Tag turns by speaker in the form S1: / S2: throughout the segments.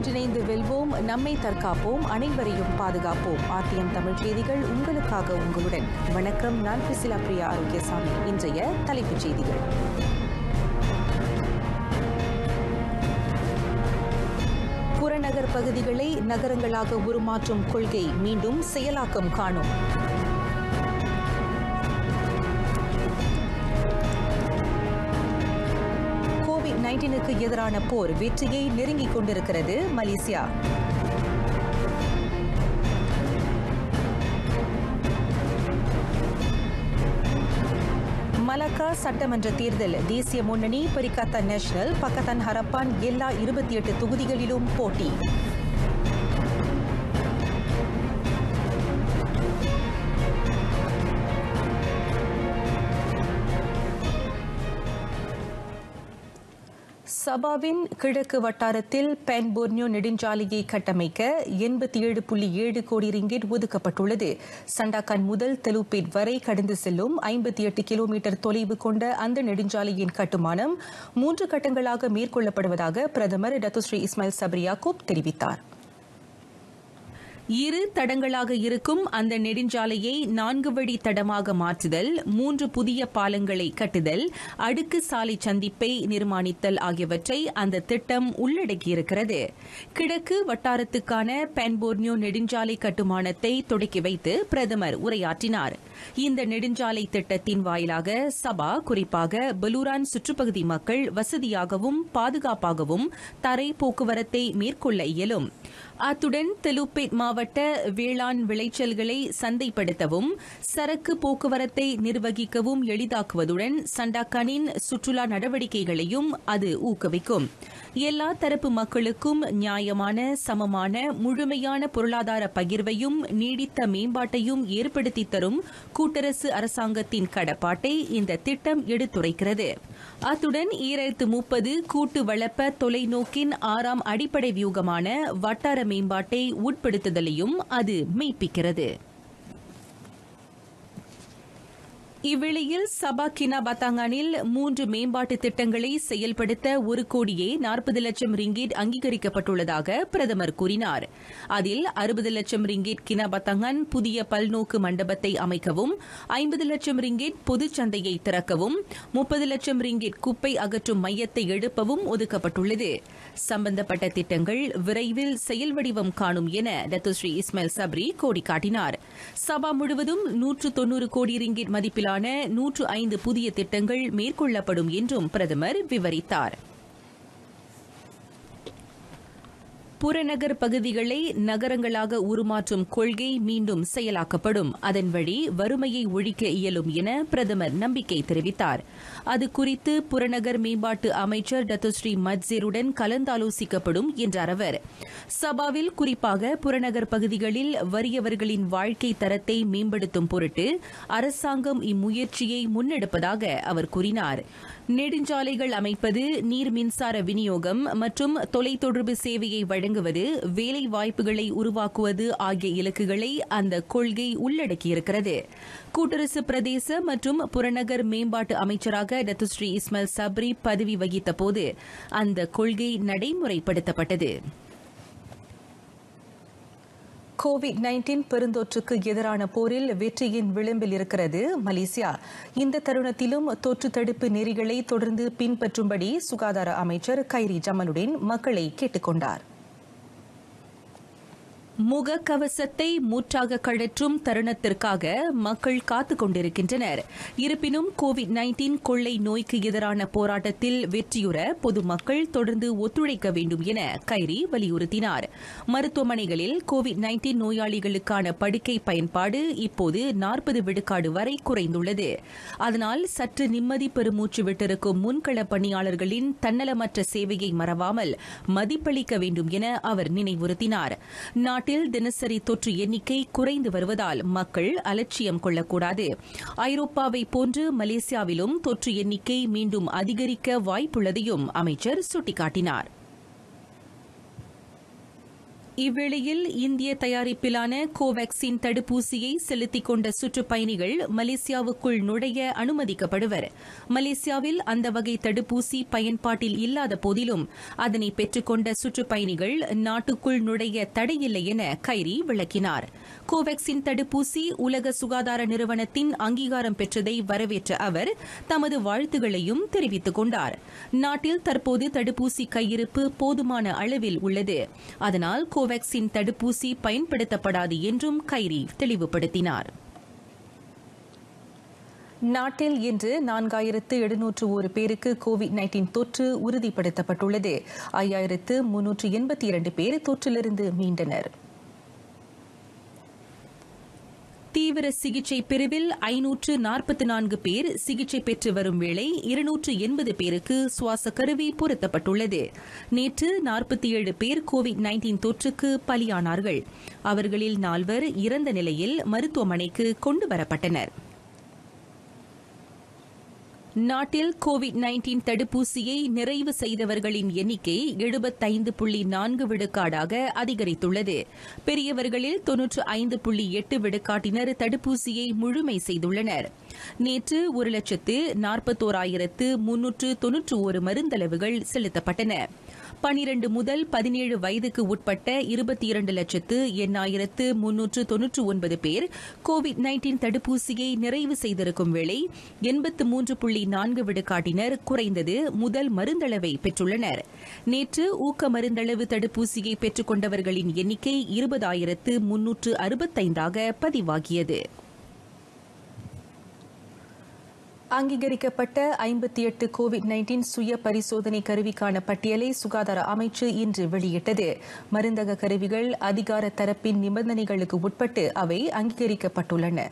S1: ஒன்றிணைந்து வெல்வோம் நம்மை தற்காப்போம் அனைவரையும் பாதுகாப்போம் ஆர்டிஎம் தமிழ் செய்திகள் உங்களுக்காக உங்களுடன் வணக்கம் நான் பிசிலா பிரியா ஆரோக்கியசாமி இன்றைய தலைப்புச் செய்திகள் புறநகர் பகுதிகளை நகரங்களாக உருமாற்றும் கொள்கை மீண்டும் செயலாக்கம் காணும் கோவிட் நைன்டீனுக்கு எதிரான போர் வெற்றியை நெருங்கிக் கொண்டிருக்கிறது மலேசியா மலக்கா சட்டமன்ற தேர்தல் தேசிய முன்னணி பரிகாத்தா நேஷனல் பக்கத்தான் ஹரப்பான் எல்லா இருபத்தி எட்டு தொகுதிகளிலும் போட்டி சபாவின் கிழக்கு வட்டாரத்தில் பென் போர்னியோ நெடுஞ்சாலையை கட்டமைக்க எண்பத்தி ஏழு புள்ளி ஏழு கோடி ரிங்கெட் ஒதுக்கப்பட்டுள்ளது சண்டாக்கான் முதல் தெலுப்பேட் வரை கடந்து செல்லும் ஐம்பத்தி எட்டு கிலோமீட்டர் தொலைவு கொண்ட அந்த நெடுஞ்சாலையின் கட்டுமானம் மூன்று கட்டங்களாக மேற்கொள்ளப்படுவதாக பிரதமர் டத்துஸ்ரீ இஸ்மாயில் சப்ரி யாக்கூப் தெரிவித்தார் இரு தடங்களாக இருக்கும் அந்த நெடுஞ்சாலையை நான்கு வழி தடமாக மாற்றுதல் மூன்று புதிய பாலங்களை கட்டுதல் அடுக்கு சாலை சந்திப்பை நிர்மாணித்தல் ஆகியவற்றை அந்த திட்டம் உள்ளடக்கியிருக்கிறது கிழக்கு வட்டாரத்துக்கான பென்போர்னியோ நெடுஞ்சாலை கட்டுமானத்தை தொடக்கி வைத்து பிரதமர் உரையாற்றினார் இந்த நெடுஞ்சாலை திட்டத்தின் வாயிலாக சபா குறிப்பாக பலூரான் சுற்றுப்பகுதி மக்கள் வசதியாகவும் பாதுகாப்பாகவும் தரை போக்குவரத்தை மேற்கொள்ள இயலும் அத்துடன் தெலுப்பேட் மாவட்ட வேளாண் விளைச்சல்களை சந்தைப்படுத்தவும் சரக்கு போக்குவரத்தை நிர்வகிக்கவும் எளிதாக்குவதுடன் சண்டாக்கானின் சுற்றுலா நடவடிக்கைகளையும் அது ஊக்குவிக்கும் எல்லா தரப்பு மக்களுக்கும் நியாயமான சமமான முழுமையான பொருளாதார பகிர்வையும் நீடித்த மேம்பாட்டையும் ஏற்படுத்தி தரும் கூட்டரசு அரசாங்கத்தின் கடப்பாட்டை இந்த திட்டம் எடுத்துரைக்கிறது அத்துடன் ஈராயிரத்து முப்பது கூட்டு வளப்ப தொலைநோக்கின் ஆறாம் அடிப்படை வியூகமான வட்டார மேம்பாட்டை உட்படுத்துதலையும் அது மெய்ப்பிக்கிறது இவ்வேளையில் சபா கினா பத்தாங்கானில் மூன்று மேம்பாட்டு திட்டங்களை செயல்படுத்த ஒரு கோடியே நாற்பது லட்சம் ரிங்கேட் அங்கீகரிக்கப்பட்டுள்ளதாக பிரதமர் கூறினார் அதில் அறுபது லட்சம் ரிங்கேட் கினா பத்தாங்கான் புதிய பல்நோக்கு மண்டபத்தை அமைக்கவும் ஐம்பது லட்சம் ரிங்கேட் பொதுச் சந்தையை திறக்கவும் முப்பது லட்சம் ரிங்கேட் குப்பை அகற்றும் மையத்தை எழுப்பவும் ஒதுக்கப்பட்டுள்ளது சம்பந்தப்பட்ட திட்டங்கள் விரைவில் செயல் வடிவம் காணும் என டத்துஸ்ரீ இஸ்மாயில் சப்ரி கோடி காட்டினார் சபா முழுவதும் நூற்று தொன்னூறு கோடி ரிங்கேட் மதிப்பிலான நூற்று ஐந்து புதிய திட்டங்கள் மேற்கொள்ளப்படும் என்றும் பிரதமர் விவரித்தார் புறநகர் பகுதிகளை நகரங்களாக உருமாற்றும் கொள்கை மீண்டும் செயலாக்கப்படும் அதன் வழி வறுமையை ஒழிக்க இயலும் என பிரதமர் நம்பிக்கை தெரிவித்தார் அது குறித்து புறநகர் மேம்பாட்டு அமைச்சர் டத்துஸ்ரீ மட்சேருடன் கலந்தாலோசிக்கப்படும் என்றார் அவர் சபாவில் குறிப்பாக புறநகர் பகுதிகளில் வறியவர்களின் வாழ்க்கை தரத்தை மேம்படுத்தும் பொருட்டு அரசாங்கம் இம்முயற்சியை முன்னெடுப்பதாக அவர் கூறினார் நெடுஞ்சாலைகள் அமைப்பது நீர் மின்சார விநியோகம் மற்றும் தொலைத்தொடர்பு சேவையை வழங்குவது வேலை வாய்ப்புகளை உருவாக்குவது ஆகிய இலக்குகளை அந்த கொள்கை உள்ளடக்கியிருக்கிறது கூட்டரசு பிரதேச மற்றும் புறநகர் மேம்பாட்டு அமைச்சராக டத்துஸ்ரீ இஸ்மாயில் சப்ரி பதவி வகித்த போது அந்த கொள்கை நடைமுறைப்படுத்தப்பட்டது கோவிட் நைன்டீன் பெருந்தொற்றுக்கு எதிரான போரில் வெற்றியின் விளிம்பில் இருக்கிறது மலேசியா இந்த தருணத்திலும் தொற்று தடுப்பு நெறிகளை தொடர்ந்து பின்பற்றும்படி சுகாதார அமைச்சர் கைரி ஜமலுடன் மக்களை கேட்டுக் கொண்டார் முகக்கவசத்தை மூற்றாக கழற்றும் தருணத்திற்காக மக்கள் காத்துக் கொண்டிருக்கின்றனர் இருப்பினும் கோவிட் நைன்டீன் கொள்ளை நோய்க்கு எதிரான போராட்டத்தில் வெற்றியுற பொதுமக்கள் தொடர்ந்து ஒத்துழைக்க வேண்டும் என கைரி வலியுறுத்தினார் மருத்துவமனைகளில் கோவிட் நைன்டீன் நோயாளிகளுக்கான படுக்கை பயன்பாடு இப்போது நாற்பது விழுக்காடு வரை குறைந்துள்ளது அதனால் சற்று நிம்மதி பெருமூச்சு விட்டிருக்கும் முன்கள பணியாளர்களின் தன்னலமற்ற சேவையை மறவாமல் மதிப்பளிக்க வேண்டும் என அவர் நினைவுறுத்தினார் நாட்டில் தினசரி தொற்று எண்ணிக்கை குறைந்து வருவதால் மக்கள் அலட்சியம் கொள்ளக்கூடாது ஐரோப்பாவை போன்று மலேசியாவிலும் தொற்று எண்ணிக்கை மீண்டும் அதிகரிக்க வாய்ப்புள்ளதையும் அமைச்சர் சுட்டிக்காட்டினார் இவ்வேளையில் இந்திய தயாரிப்பிலான கோவேக்சின் தடுப்பூசியை செலுத்திக் கொண்ட சுற்றுப்பயணிகள் மலேசியாவுக்குள் நுழைய அனுமதிக்கப்படுவர் மலேசியாவில் அந்த வகை தடுப்பூசி பயன்பாட்டில் இல்லாத போதிலும் அதனை பெற்றுக்கொண்ட சுற்றுப்பயணிகள் நாட்டுக்குள் நுழைய தடையில்லை என கைரி விளக்கினார் கோவேக்சின் தடுப்பூசி உலக சுகாதார நிறுவனத்தின் அங்கீகாரம் பெற்றதை வரவேற்ற அவர் தமது வாழ்த்துகளையும் தெரிவித்துக் கொண்டார் நாட்டில் தற்போது தடுப்பூசி கையிருப்பு போதுமான அளவில் உள்ளது அதனால் கோவேக்சின் தடுப்பூசி பயன்படுத்தப்படாது என்றும் கைரி தெளிவுபடுத்தினார் நாட்டில் இன்று நான்காயிரத்து எழுநூற்று ஒரு பேருக்கு கோவிட் நைன்டீன் தொற்று உறுதிப்படுத்தப்பட்டுள்ளது ஐயாயிரத்து முன்னூற்று எண்பத்தி இரண்டு பேர் தொற்றிலிருந்து மீண்டனர் தீவிர சிகிச்சை பிரிவில் ஐநூற்று நாற்பத்தி நான்கு பேர் சிகிச்சை பெற்று வரும் வேளை இருநூற்று எண்பது பேருக்கு சுவாச கருவி பொருத்தப்பட்டுள்ளது நேற்று நாற்பத்தி ஏழு பேர் கோவிட் நைன்டீன் தொற்றுக்கு பலியானார்கள் அவர்களில் நால்வர் இறந்த நிலையில் மருத்துவமனைக்கு கொண்டு வரப்பட்டனர் நாட்டில் கோவிட் நைன்டீன் தடுப்பூசியை நிறைவு செய்தவர்களின் எண்ணிக்கை எழுபத்தைந்து புள்ளி நான்கு விழுக்காடாக அதிகரித்துள்ளது பெரியவர்களில் தொன்னூற்று ஐந்து புள்ளி எட்டு விழுக்காட்டினர் தடுப்பூசியை முழுமை செய்துள்ளனர் நேற்று ஒரு லட்சத்து நாற்பத்தோராயிரத்து முன்னூற்று தொன்னூற்று ஒரு மருந்தளவுகள் செலுத்தப்பட்டன பனிரண்டு முதல் பதினேழு வயதுக்கு உட்பட்ட இருபத்தி இரண்டு லட்சத்து எண்ணாயிரத்து முன்னூற்று தொன்னூற்று ஒன்பது பேர் கோவிட் நைன்டீன் தடுப்பூசியை நிறைவு செய்திருக்கும் வேளை எண்பத்து மூன்று புள்ளி நான்கு விழுக்காட்டினர் குறைந்தது முதல் மருந்தளவை பெற்றுள்ளனர் நேற்று ஊக்க மருந்தளவு தடுப்பூசியை பெற்றுக் கொண்டவர்களின் எண்ணிக்கை இருபதாயிரத்து முன்னூற்று அறுபத்தைந்தாக பதிவாகியது அங்கீகரிக்கப்பட்ட ஐம்பத்தி எட்டு கோவிட் நைன்டீன் சுய பரிசோதனை கருவிக்கான பட்டியலை சுகாதார அமைச்சு இன்று வெளியிட்டது மருந்தக கருவிகள் அதிகார தரப்பின் நிபந்தனைகளுக்கு உட்பட்டு அவை அங்கீகரிக்கப்பட்டுள்ளன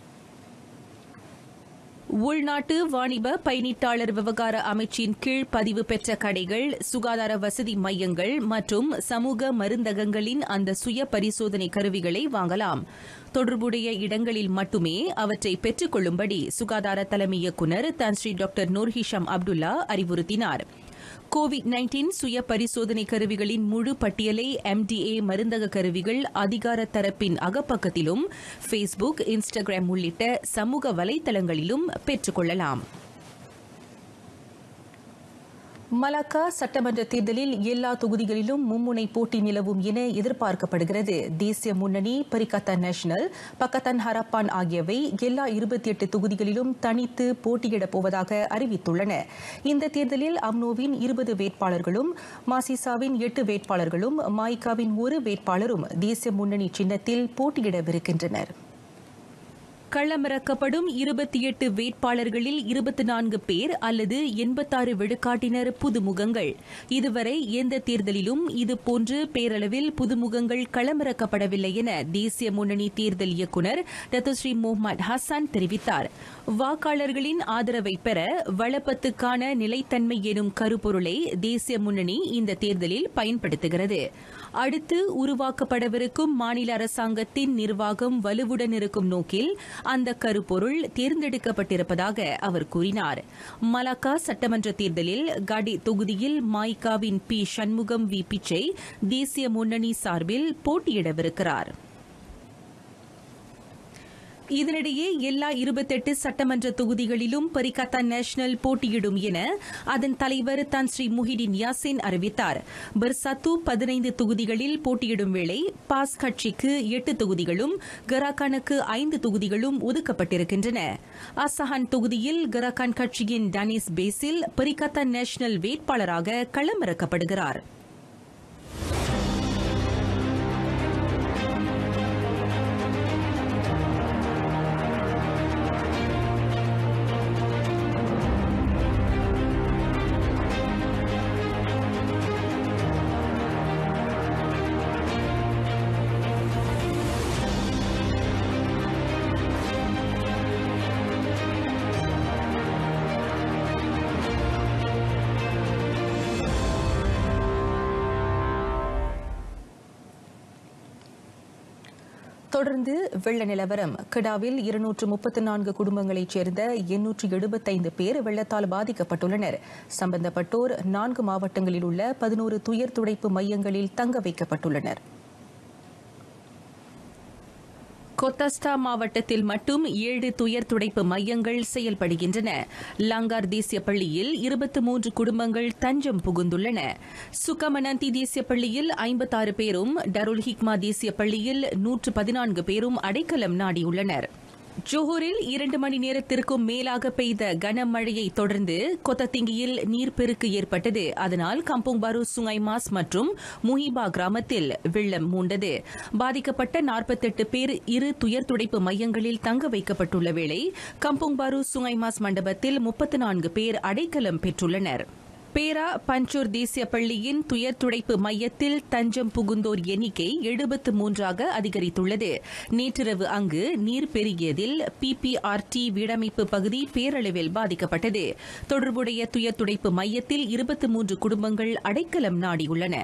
S1: உள்நாட்டு வாணிப பயணீட்டாளர் விவகார அமைச்சின் கீழ் பதிவு பெற்ற கடைகள் சுகாதார வசதி மையங்கள் மற்றும் சமூக மருந்தகங்களின் அந்த சுய பரிசோதனை கருவிகளை வாங்கலாம் தொடர்புடைய இடங்களில் மட்டுமே அவற்றை பெற்றுக் கொள்ளும்படி சுகாதார தலைமை இயக்குநர் தன்ஸ்ரீ டாக்டர் நூர்ஹிஷாம் அப்துல்லா அறிவுறுத்தினார் கோவிட் நைன்டீன் சுய பரிசோதனை கருவிகளின் முழு பட்டியலை எம்டிஏ மருந்தக கருவிகள் அதிகார தரப்பின் அகப்பக்கத்திலும் ஃபேஸ்புக் இன்ஸ்டாகிராம் உள்ளிட்ட சமூக வலைதளங்களிலும் பெற்றுக் கொள்ளலாம் மலாக்கா சட்டமன்ற தேர்தலில் எல்லா தொகுதிகளிலும் மும்முனை போட்டி நிலவும் என எதிர்பார்க்கப்படுகிறது தேசிய முன்னணி பரிகத்தா நேஷனல் பக்கத்தன் ஹரப்பான் ஆகியவை எல்லா இருபத்தி எட்டு தொகுதிகளிலும் தனித்து போட்டியிடப் போவதாக அறிவித்துள்ளன இந்த தேர்தலில் அம்னோவின் இருபது வேட்பாளர்களும் மாசிசாவின் எட்டு வேட்பாளர்களும் மாய்காவின் ஒரு வேட்பாளரும் தேசிய முன்னணி சின்னத்தில் போட்டியிடவிருக்கின்றனர் களமிறக்கப்படும் இருபத்தி எட்டு வேட்பாளர்களில் இருபத்தி நான்கு பேர் அல்லது எண்பத்தாறு விழுக்காட்டினர் புதுமுகங்கள் இதுவரை எந்த தேர்தலிலும் இதுபோன்று பேரளவில் புதுமுகங்கள் களமிறக்கப்படவில்லை என தேசிய முன்னணி தேர்தல் இயக்குநர் ரத்தஸ்ரீ முகமது ஹசான் தெரிவித்தார் வாக்காளர்களின் ஆதரவை பெற வளப்பத்துக்கான நிலைத்தன்மை எனும் கருப்பொருளை தேசிய முன்னணி இந்த தேர்தலில் பயன்படுத்துகிறது அடுத்து உருவாக்கப்படவிருக்கும் மாநில அரசாங்கத்தின் நிர்வாகம் வலுவுடன் இருக்கும் நோக்கில் அந்த கருப்பொருள் தேர்ந்தெடுக்கப்பட்டிருப்பதாக அவர் கூறினார் மலாக்கா சட்டமன்ற தேர்தலில் காடி தொகுதியில் மாய்காவின் பி சண்முகம் வி பிச்சை தேசிய முன்னணி சார்பில் போட்டியிடவிருக்கிறார் இதனிடையே எல்லா இருபத்தெட்டு சட்டமன்ற தொகுதிகளிலும் பரிகத்தா நேஷனல் போட்டியிடும் என அதன் தலைவர் தான் ஸ்ரீ முஹிடின் யாசின் அறிவித்தார் பர்சாத்து பதினைந்து தொகுதிகளில் போட்டியிடும் வேளை பாஸ் கட்சிக்கு எட்டு தொகுதிகளும் கராகானுக்கு ஐந்து தொகுதிகளும் ஒதுக்கப்பட்டிருக்கின்றன அசஹான் தொகுதியில் கராகான் கட்சியின் டனிஸ் பேசில் பரிகத்தா நேஷனல் வேட்பாளராக களமிறக்கப்படுகிறார் தொடர்ந்து வெள்ள நிலவரம் கிடாவில் இருநூற்று முப்பத்தி நான்கு குடும்பங்களைச் சேர்ந்த எண்ணூற்று எழுபத்தைந்து பேர் வெள்ளத்தால் பாதிக்கப்பட்டுள்ளனர் சம்பந்தப்பட்டோர் நான்கு மாவட்டங்களில் உள்ள பதினோரு துயர் துடைப்பு மையங்களில் தங்க வைக்கப்பட்டுள்ளனர் கொத்தஸ்தா மாவட்டத்தில் மட்டும் ஏழு துயர் துடைப்பு மையங்கள் செயல்படுகின்றன லங்கார் தேசிய பள்ளியில் இருபத்தி மூன்று குடும்பங்கள் தஞ்சம் புகுந்துள்ளன சுக்கமனந்தி தேசிய பள்ளியில் ஐம்பத்தாறு பேரும் டருல் ஹிக்மா தேசிய பள்ளியில் நூற்று பதினான்கு பேரும் அடைக்கலம் நாடியுள்ளனர் ஜோஹூரில் இரண்டு மணி நேரத்திற்கும் மேலாக பெய்த கனமழையை தொடர்ந்து கொத்தத்திங்கியில் நீர்ப்பெருக்கு ஏற்பட்டது அதனால் கம்போங் பாரு சுங்கைமாஸ் மற்றும் முஹிபா கிராமத்தில் வெள்ளம் மூண்டது பாதிக்கப்பட்ட நாற்பத்தெட்டு பேர் இரு துயர் துடைப்பு மையங்களில் தங்க வைக்கப்பட்டுள்ள வேளை கம்போங் பாரு சுங்கைமாஸ் மண்டபத்தில் முப்பத்து நான்கு பேர் அடைக்கலம் பெற்றுள்ளனர் பேரா பஞ்சூர் தேசிய பள்ளியின் துயர் துடைப்பு மையத்தில் தஞ்சம் புகுந்தோர் எண்ணிக்கை எழுபத்து மூன்றாக அதிகரித்துள்ளது நேற்றிரவு அங்கு நீர் பெருகியதில் பிபிஆர்டி வீடமைப்பு பகுதி பேரளவில் பாதிக்கப்பட்டது தொடர்புடைய துயர் துடைப்பு மையத்தில் இருபத்தி மூன்று குடும்பங்கள் அடைக்கலம் நாடியுள்ளன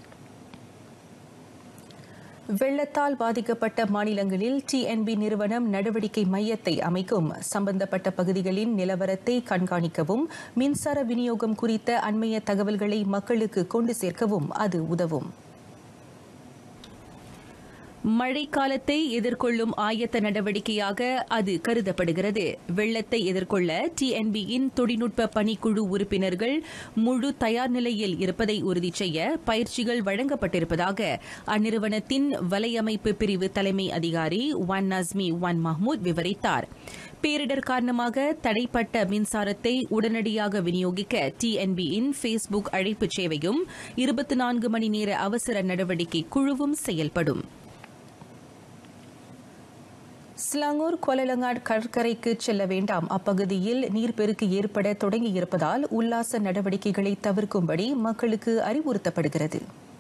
S1: வெள்ளத்தால் பாதிக்கப்பட்ட மாநிலங்களில் டிஎன்பி நிறுவனம் நடவடிக்கை மையத்தை அமைக்கும் சம்பந்தப்பட்ட பகுதிகளின் நிலவரத்தை கண்காணிக்கவும் மின்சார விநியோகம் குறித்த அண்மைய தகவல்களை மக்களுக்கு கொண்டு சேர்க்கவும் அது உதவும் மழைக்காலத்தை எதிர்கொள்ளும் ஆயத்த நடவடிக்கையாக அது கருதப்படுகிறது வெள்ளத்தை எதிர்கொள்ள டிஎன்பியின் தொழில்நுட்ப பணிக்குழு உறுப்பினர்கள் முழு தயார் நிலையில் இருப்பதை உறுதி செய்ய பயிற்சிகள் வழங்கப்பட்டிருப்பதாக அந்நிறுவனத்தின் வலையமைப்பு பிரிவு தலைமை அதிகாரி ஒன் நஸ்மி ஒன் மஹ்மூத் விவரித்தார் பேரிடர் காரணமாக தடைப்பட்ட மின்சாரத்தை உடனடியாக விநியோகிக்க டிஎன்பியின் ஃபேஸ்புக் அழைப்பு சேவையும் இருபத்தி நான்கு மணி நேர அவசர நடவடிக்கை குழுவும் செயல்படும் ஸ்லாங்கூர் கொலலங்காட் கடற்கரைக்கு செல்ல வேண்டாம் அப்பகுதியில் நீர்ப்பெருக்கு ஏற்பட தொடங்கியிருப்பதால் உல்லாச நடவடிக்கைகளை தவிர்க்கும்படி மக்களுக்கு அறிவுறுத்தப்படுகிறது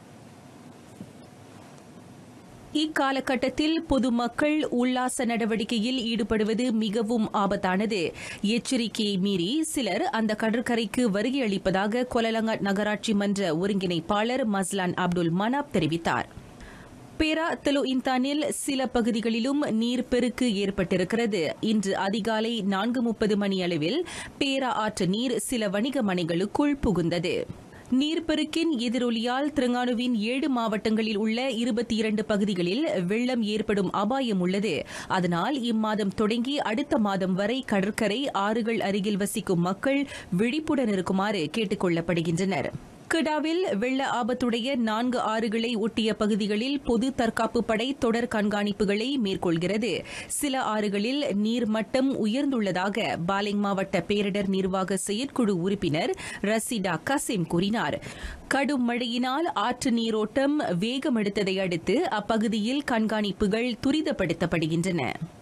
S1: இக்காலகட்டத்தில் பொதுமக்கள் உல்லாச நடவடிக்கையில் ஈடுபடுவது மிகவும் ஆபத்தானது எச்சரிக்கையை மீறி சிலர் அந்த கடற்கரைக்கு வருகை அளிப்பதாக கொலலங்காட் நகராட்சி மன்ற ஒருங்கிணைப்பாளர் மஸ்லான் அப்துல் மனாப் தெரிவித்தார் பேரா தெலு இந்தானில் சில பகுதிகளிலும் நீர்ப்பெருக்கு ஏற்பட்டிருக்கிறது இன்று அதிகாலை நான்கு முப்பது மணி அளவில் பேரா ஆற்று நீர் சில வணிக மனைகளுக்குள் புகுந்தது நீர்ப்பெருக்கின் எதிரொலியால் திருங்கானுவின் ஏழு மாவட்டங்களில் உள்ள இருபத்தி இரண்டு பகுதிகளில் வெள்ளம் ஏற்படும் அபாயம் உள்ளது அதனால் இம்மாதம் தொடங்கி அடுத்த மாதம் வரை கடற்கரை ஆறுகள் அருகில் வசிக்கும் மக்கள் விழிப்புடன் இருக்குமாறு கேட்டுக் கொள்ளப்படுகின்றனர் கிடாவில் வெள்ள ஆபத்துடைய நான்கு ஆறுகளை ஒட்டிய பகுதிகளில் பொது தற்காப்பு படை தொடர் கண்காணிப்புகளை மேற்கொள்கிறது சில ஆறுகளில் நீர்மட்டம் உயர்ந்துள்ளதாக பாலிங் மாவட்ட பேரிடர் நிர்வாக செயற்குழு உறுப்பினர் ரசிடா கசிம் கூறினார் கடும் மழையினால் ஆற்று நீரோட்டம் வேகமெடுத்ததை அடுத்து அப்பகுதியில் கண்காணிப்புகள் துரிதப்படுத்தப்படுகின்றன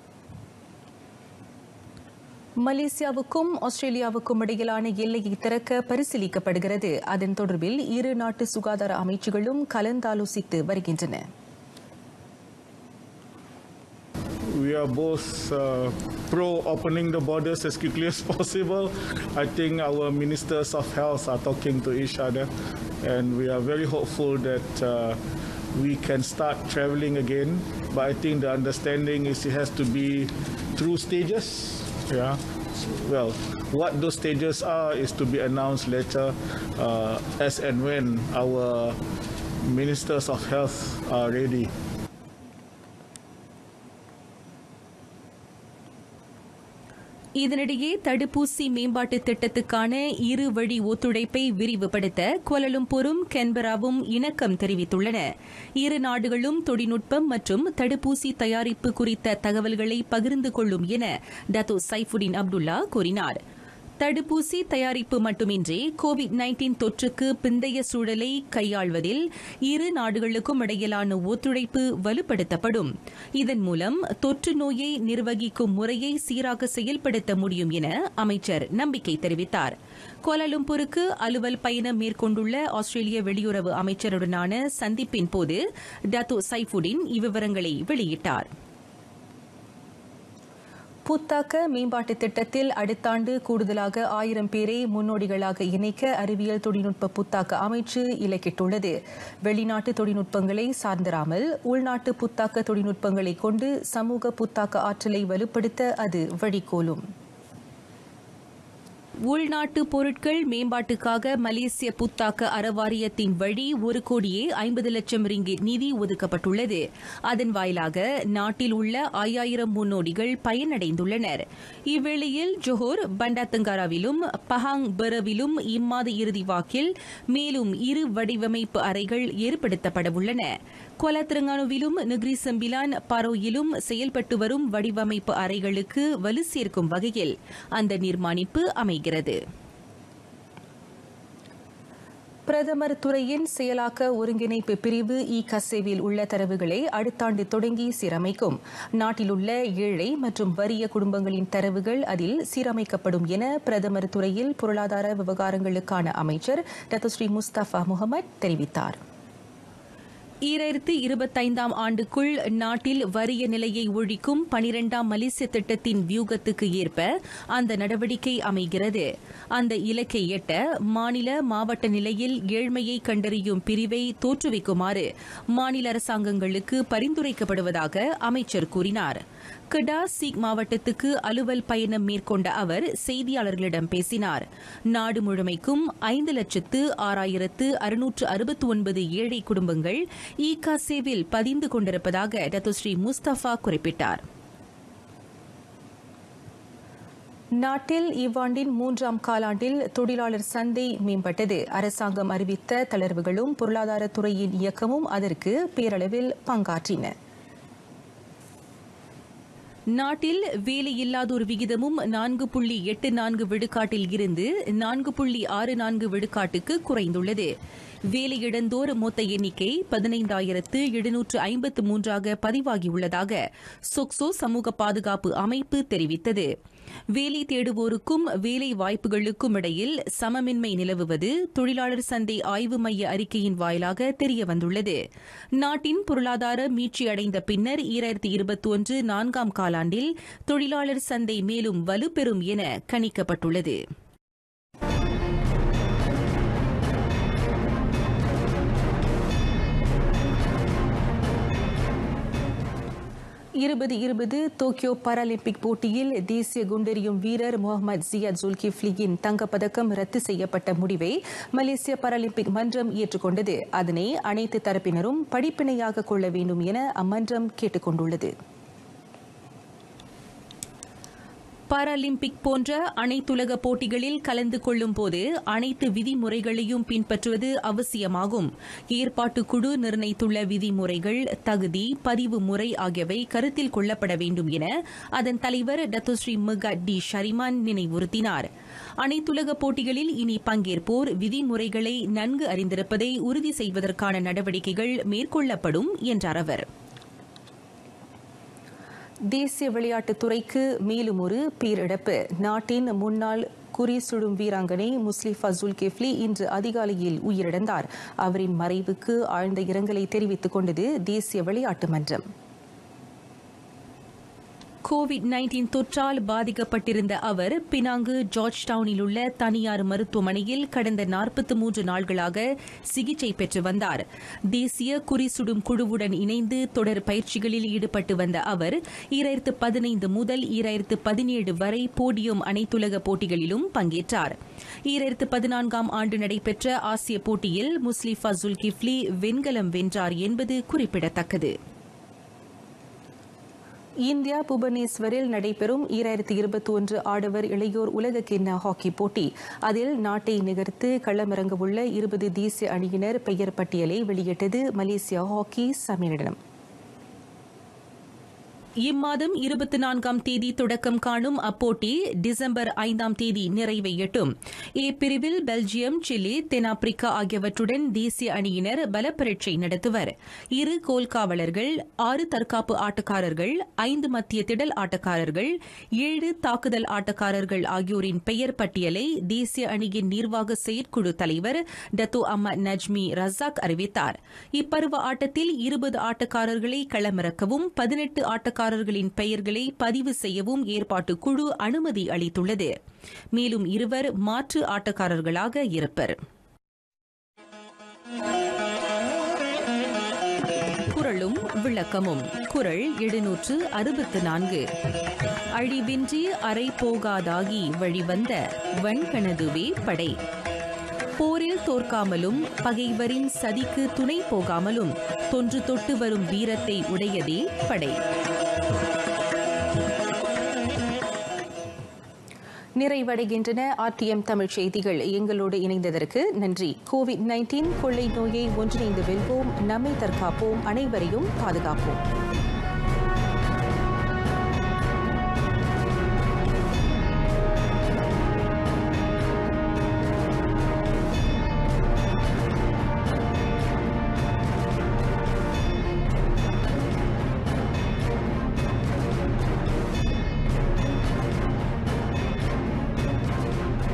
S1: மலேசியாவுக்கும் ஆஸ்திரேலியாவுக்கும் இடையிலான எல்லையை திறக்க பரிசீலிக்கப்படுகிறது அதன் தொடர்பில் இரு நாட்டு சுகாதார அமைச்சுகளும் கலந்தாலோசித்து வருகின்றன
S2: we are both uh, pro opening the borders as quickly as possible. I think our ministers of health are talking to each other, and we are very hopeful that uh, we can start traveling again. But I think the understanding is it has to be through stages. Yeah. Well, what those stages are is to be announced later, uh, as and when our ministers of health are ready.
S1: இதனிடையே தடுப்பூசி மேம்பாட்டு திட்டத்துக்கான இரு வழி ஒத்துழைப்பை விரிவுபடுத்த கோலலும்பூரும் கென்பராவும் இணக்கம் தெரிவித்துள்ளன இரு நாடுகளும் தொழில்நுட்பம் மற்றும் தடுப்பூசி தயாரிப்பு குறித்த தகவல்களை பகிர்ந்து கொள்ளும் என டத்தோ சைஃபுடின் அப்துல்லா கூறினார் தடுப்பூசி தயாரிப்பு மட்டுமின்றி கோவிட் நைன்டீன் தொற்றுக்கு பிந்தைய சூழலை கையாள்வதில் இரு நாடுகளுக்கும் இடையிலான ஒத்துழைப்பு வலுப்படுத்தப்படும் இதன் மூலம் தொற்று நோயை நிர்வகிக்கும் முறையை சீராக செயல்படுத்த முடியும் என அமைச்சர் நம்பிக்கை தெரிவித்தார் கோலாலும்பூருக்கு அலுவல் பயணம் மேற்கொண்டுள்ள ஆஸ்திரேலிய வெளியுறவு அமைச்சருடனான சந்திப்பின் போது டத்தோ சைஃபுடின் இவ்விவரங்களை வெளியிட்டார் புத்தாக்க மேம்பாட்டு திட்டத்தில் அடுத்த ஆண்டு கூடுதலாக ஆயிரம் பேரை முன்னோடிகளாக இணைக்க அறிவியல் தொழில்நுட்ப புத்தாக்க அமைச்சு இலக்கிட்டுள்ளது வெளிநாட்டு தொழில்நுட்பங்களை சார்ந்திராமல் உள்நாட்டு புத்தாக்க தொழில்நுட்பங்களை கொண்டு சமூக புத்தாக்க ஆற்றலை வலுப்படுத்த அது வழிகோலும் உள்நாட்டு பொருட்கள் மேம்பாட்டுக்காக மலேசிய புத்தாக்க அறவாரியத்தின் வழி ஒரு கோடியே ஐம்பது லட்சம் ரிங்கிட் நிதி ஒதுக்கப்பட்டுள்ளது அதன் வாயிலாக நாட்டில் உள்ள ஐயாயிரம் முன்னோடிகள் பயனடைந்துள்ளனர் இவ்வேளையில் ஜொஹோர் பண்டாத்தங்காராவிலும் பஹாங் பெரவிலும் இம்மாத இறுதி வாக்கில் மேலும் இரு வடிவமைப்பு அறைகள் ஏற்படுத்தப்படவுள்ளன கொலத்திரங்கானுவிலும் நெக்ரி செம்பிலான் பரோயிலும் செயல்பட்டு வரும் வடிவமைப்பு அறைகளுக்கு வலு சேர்க்கும் வகையில் அந்த நிர்மாணிப்பு அமைகிறது பிரதமர் துறையின் செயலாக்க ஒருங்கிணைப்பு பிரிவு இ கசேவில் உள்ள தரவுகளை அடுத்தாண்டு தொடங்கி சீரமைக்கும் நாட்டில் உள்ள ஏழை மற்றும் வறிய குடும்பங்களின் தரவுகள் அதில் சீரமைக்கப்படும் என பிரதமர் துறையில் பொருளாதார விவகாரங்களுக்கான அமைச்சர் டத்தஸ்ரீ முஸ்தபா முகமது தெரிவித்தார் ஈராயிரத்து இருபத்தைந்தாம் ஆண்டுக்குள் நாட்டில் வறிய நிலையை ஒழிக்கும் பனிரெண்டாம் மலேசிய திட்டத்தின் வியூகத்துக்கு ஏற்ப அந்த நடவடிக்கை அமைகிறது அந்த இலக்கை எட்ட மாநில மாவட்ட நிலையில் ஏழ்மையை கண்டறியும் பிரிவை தோற்றுவிக்குமாறு மாநில அரசாங்கங்களுக்கு பரிந்துரைக்கப்படுவதாக அமைச்சர் கூறினார் கிடா சீக் மாவட்டத்துக்கு அலுவல் பயணம் மேற்கொண்ட அவர் செய்தியாளர்களிடம் பேசினார் நாடு முழுமைக்கும் ஐந்து லட்சத்து ஆறாயிரத்து அறுநூற்று அறுபத்தி ஒன்பது ஏழை குடும்பங்கள் இ காசேவில் பதிந்து கொண்டிருப்பதாக டத்துஸ்ரீ முஸ்தபா குறிப்பிட்டார் நாட்டில் இவ்வாண்டின் மூன்றாம் காலாண்டில் தொழிலாளர் சந்தை மேம்பட்டது அரசாங்கம் அறிவித்த தளர்வுகளும் பொருளாதாரத்துறையின் இயக்கமும் அதற்கு பேரளவில் பங்காற்றின நாட்டில் வேலையில்லாதோர் விகிதமும் நான்கு புள்ளி எட்டு நான்கு விழுக்காட்டில் இருந்து நான்கு புள்ளி ஆறு நான்கு விழுக்காட்டுக்கு குறைந்துள்ளது வேலையிழந்தோர் மொத்த எண்ணிக்கை பதினைந்தாயிரத்து எழுநூற்று ஐம்பத்து மூன்றாக பதிவாகியுள்ளதாக சொக்சோ சமூக பாதுகாப்பு அமைப்பு தெரிவித்தது வேலை தேடுவோருக்கும் வேலை வாய்ப்புகளுக்கும் இடையில் சமமின்மை நிலவுவது தொழிலாளர் சந்தை ஆய்வு மைய அறிக்கையின் வாயிலாக தெரியவந்துள்ளது நாட்டின் பொருளாதார மீட்சியடைந்த பின்னர் ஈராயிரத்தி இருபத்தி ஒன்று நான்காம் காலாண்டில் தொழிலாளர் சந்தை மேலும் வலுப்பெறும் என கணிக்கப்பட்டுள்ளது இருபது இருபது டோக்கியோ பாராலிம்பிக் போட்டியில் தேசிய குண்டெறியும் வீரர் முகமது ஜியாத் ஜுல்கிஃப்லியின் தங்கப்பதக்கம் ரத்து செய்யப்பட்ட முடிவை மலேசிய பாராலிம்பிக் மன்றம் ஏற்றுக்கொண்டது அதனை அனைத்து தரப்பினரும் படிப்பினையாக கொள்ள வேண்டும் என அம்மன்றம் கேட்டுக் கொண்டுள்ளது பாராலிம்பிக் போன்ற அனைத்துலக போட்டிகளில் கலந்து கொள்ளும் போது அனைத்து விதிமுறைகளையும் பின்பற்றுவது அவசியமாகும் ஏற்பாட்டு குழு நிர்ணயித்துள்ள விதிமுறைகள் தகுதி பதிவு முறை ஆகியவை கருத்தில் கொள்ளப்பட வேண்டும் என அதன் தலைவர் டத்தோஸ்ரீ முகா டி ஷரிமான் நினைவுறுத்தினார் அனைத்துலக போட்டிகளில் இனி பங்கேற்போர் விதிமுறைகளை நன்கு அறிந்திருப்பதை உறுதி செய்வதற்கான நடவடிக்கைகள் மேற்கொள்ளப்படும் என்றார் அவர் தேசிய விளையாட்டுத் துறைக்கு மேலும் ஒரு பேரிழப்பு நாட்டின் முன்னாள் குறி சுடும் வீராங்கனை முஸ்லிஃபா ஜுல்கெஃப்லி இன்று அதிகாலையில் உயிரிழந்தார் அவரின் மறைவுக்கு ஆழ்ந்த இரங்கலை தெரிவித்துக் கொண்டது தேசிய விளையாட்டு மன்றம் கோவிட் நைன்டீன் தொற்றால் பாதிக்கப்பட்டிருந்த அவர் பினாங்கு ஜார்ஜ் டவுனில் உள்ள தனியார் மருத்துவமனையில் கடந்த நாற்பத்தி மூன்று நாள்களாக சிகிச்சை பெற்று வந்தார் தேசிய குறி சுடும் குழுவுடன் இணைந்து தொடர் பயிற்சிகளில் ஈடுபட்டு வந்த அவர் ஈராயிரத்து பதினைந்து முதல் ஈராயிரத்து பதினேழு வரை போடியம் அனைத்துலக போட்டிகளிலும் பங்கேற்றார் ஈராயிரத்து பதினான்காம் ஆண்டு நடைபெற்ற ஆசிய போட்டியில் முஸ்லிஃபா ஜுல்கிஃப்லி வெண்கலம் வென்றார் என்பது குறிப்பிடத்தக்கது இந்தியா புவனேஸ்வரில் நடைபெறும் ஈராயிரத்தி இருபத்தி ஒன்று ஆடவர் இளையோர் உலக கிண்ண ஹாக்கி போட்டி அதில் நாட்டை நிகர்த்து களமிறங்கவுள்ள இருபது தேசிய அணியினர் பெயர் பட்டியலை வெளியிட்டது மலேசியா ஹாக்கி சம்மேளனம் இம்மாதம் இருபத்தி நான்காம் தேதி தொடக்கம் காணும் அப்போட்டி டிசம்பர் ஐந்தாம் தேதி நிறைவை எட்டும் ஏ பிரிவில் பெல்ஜியம் சிலி தென்னாப்பிரிக்கா ஆகியவற்றுடன் தேசிய அணியினர் பலப்பரீட்சை நடத்துவர் இரு கோல்காவலர்கள் ஆறு தற்காப்பு ஆட்டக்காரர்கள் ஐந்து மத்திய திடல் ஆட்டக்காரர்கள் ஏழு தாக்குதல் ஆட்டக்காரர்கள் ஆகியோரின் பெயர் பட்டியலை தேசிய அணியின் நிர்வாக செயற்குழு தலைவர் டத்தோ அம்மத் நஜ்மி ரசாக் அறிவித்தார் இப்பருவ ஆட்டத்தில் இருபது ஆட்டக்காரர்களை களமிறக்கவும் பதினெட்டு ஆட்டக்காரர்கள் ஆட்டக்காரர்களின் பெயர்களை பதிவு செய்யவும் ஏற்பாட்டு குழு அனுமதி அளித்துள்ளது மேலும் இருவர் மாற்று ஆட்டக்காரர்களாக இருப்பர் குரலும் விளக்கமும் குரல் எழுநூற்று அறுபத்து நான்கு அழிவின்றி அறை போகாதாகி வழிவந்த வன்கணதுவே படை போரில் தோற்காமலும் பகைவரின் சதிக்கு துணை போகாமலும் தொன்று தொட்டு வரும் வீரத்தை உடையதே படை நிறைவடைகின்றன ஆர்டிஎம் தமிழ் செய்திகள் எங்களோடு இணைந்ததற்கு நன்றி கோவிட் நைன்டீன் கொள்ளை நோயை ஒன்றிணைந்து வெல்வோம் நம்மை தற்காப்போம் அனைவரையும் பாதுகாப்போம்